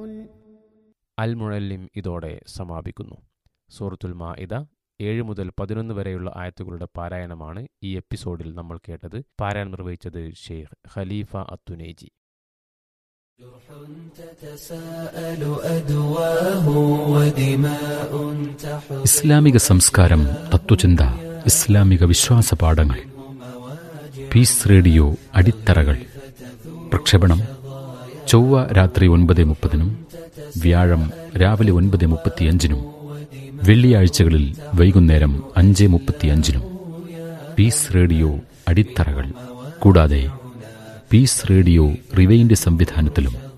അൽ മുഴല്ലിം ഇതോടെ സമാപിക്കുന്നു സൂറത്തുൽ മാഇദ ഏഴ് മുതൽ പതിനൊന്ന് വരെയുള്ള ആയത്തുകളുടെ പാരായണമാണ് ഈ എപ്പിസോഡിൽ നമ്മൾ കേട്ടത് പാരായണം നിർവഹിച്ചത് ഷെയ്ഖ് ഖലീഫ അത്തുനേജി ഇസ്ലാമിക സംസ്കാരം തത്വചിന്ത ഇസ്ലാമിക വിശ്വാസ പാഠങ്ങൾ പീസ് റേഡിയോ അടിത്തറകൾ പ്രക്ഷേപണം ചൊവ്വ രാത്രി ഒൻപത് മുപ്പതിനും വ്യാഴം രാവിലെ ഒൻപത് മുപ്പത്തിയഞ്ചിനും വെള്ളിയാഴ്ചകളിൽ വൈകുന്നേരം അഞ്ച് മുപ്പത്തിയഞ്ചിനും പീസ് റേഡിയോ അടിത്തറകൾ കൂടാതെ പീസ് റേഡിയോ റിവൈൻഡ് സംവിധാനത്തിലും